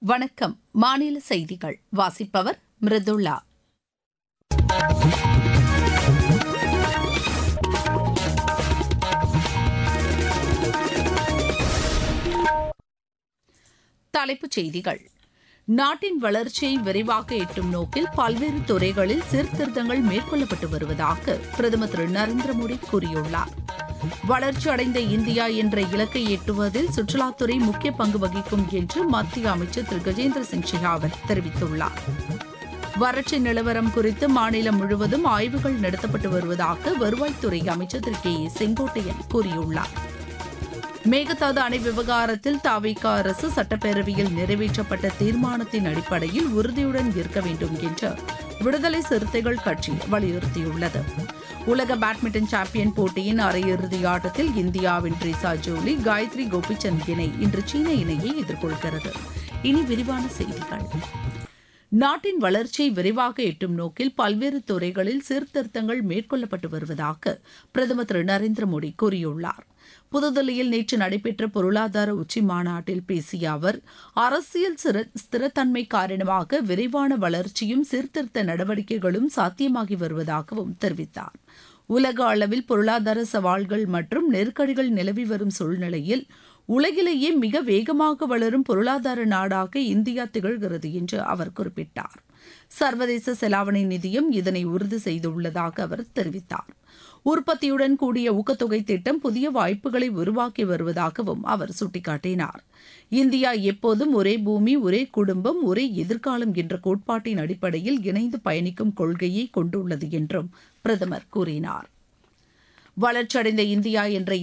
வணக்கம் மாநில செய்திகள் வாசிப்பவர் மிருதுளா தலைப்புச் செய்திகள் நாட்டின் வளர்ச்சியை விரைவாக எட்டும் நோக்கில் பல்வேறு துறைகளில் சீர்திருத்தங்கள் மேற்கொள்ளப்பட்டு வருவதாக பிரதமர் திரு நரேந்திர மோடி கூறியுள்ளார் வளர்ச்சியடைந்த இந்தியா என்ற இலக்கை எட்டுவதில் சுற்றுலாத்துறை முக்கிய பங்கு வகிக்கும் என்று மத்திய அமைச்சர் திரு கஜேந்திர சிங் ஷெகாவத் தெரிவித்துள்ளார் வறட்சி நிலவரம் குறித்து மாநிலம் முழுவதும் ஆய்வுகள் நடத்தப்பட்டு வருவதாக வருவாய்த்துறை அமைச்சர் திரு கே ஏ செங்கோட்டையன் கூறியுள்ளார் மேகதாது அணை விவகாரத்தில் தாவிக அரசு சட்டப்பேரவையில் நிறைவேற்றப்பட்ட தீர்மானத்தின் அடிப்படையில் உறுதியுடன் இருக்க வேண்டும் என்று விடுதலை சிறுத்தைகள் கட்சி வலியுறுத்தியுள்ளது உலக பேட்மிண்டன் சாம்பியன் போட்டியின் அரையிறுதி ஆட்டத்தில் இந்தியாவின் ட்ரீசா ஜோலி காயத்ரி கோபிச்சந்த் இணை இன்று சீன இணையை எதிர்கொள்கிறது இனி விரிவான செய்திகள் நாட்டின் வளர்ச்சியை விரைவாக எட்டும் நோக்கில் பல்வேறு துறைகளில் சீர்திருத்தங்கள் மேற்கொள்ளப்பட்டு வருவதாக பிரதமர் திரு நரேந்திர மோடி கூறியுள்ளார் புதுதில்லியில் நேற்று நடைபெற்ற பொருளாதார உச்சி மாநாட்டில் பேசிய அவர் அரசியல் ஸ்திரத்தன்மை காரணமாக விரைவான வளர்ச்சியும் சீர்திருத்த நடவடிக்கைகளும் சாத்தியமாகி வருவதாகவும் தெரிவித்தார் உலக அளவில் பொருளாதார சவால்கள் மற்றும் நெருக்கடிகள் நிலவி வரும் சூழ்நிலையில் உலகிலேயே மிக வேகமாக வளரும் பொருளாதார நாடாக இந்தியா திகழ்கிறது என்று அவர் குறிப்பிட்டார் சர்வதேச செலாவணி நிதியம் இதனை உறுதி செய்துள்ளதாக அவர் தெரிவித்தார் உற்பத்தியுடன் கூடிய ஊக்கத்தொகை திட்டம் புதிய வாய்ப்புகளை உருவாக்கி வருவதாகவும் அவர் சுட்டிக்காட்டினார் இந்தியா எப்போதும் ஒரே பூமி ஒரே குடும்பம் ஒரே எதிர்காலம் என்ற கோட்பாட்டின் அடிப்படையில் இணைந்து பயணிக்கும் கொள்கையை கொண்டுள்ளது என்றும் பிரதமர் கூறினார் வளர்ச்சியடைந்த இந்தியா என்ற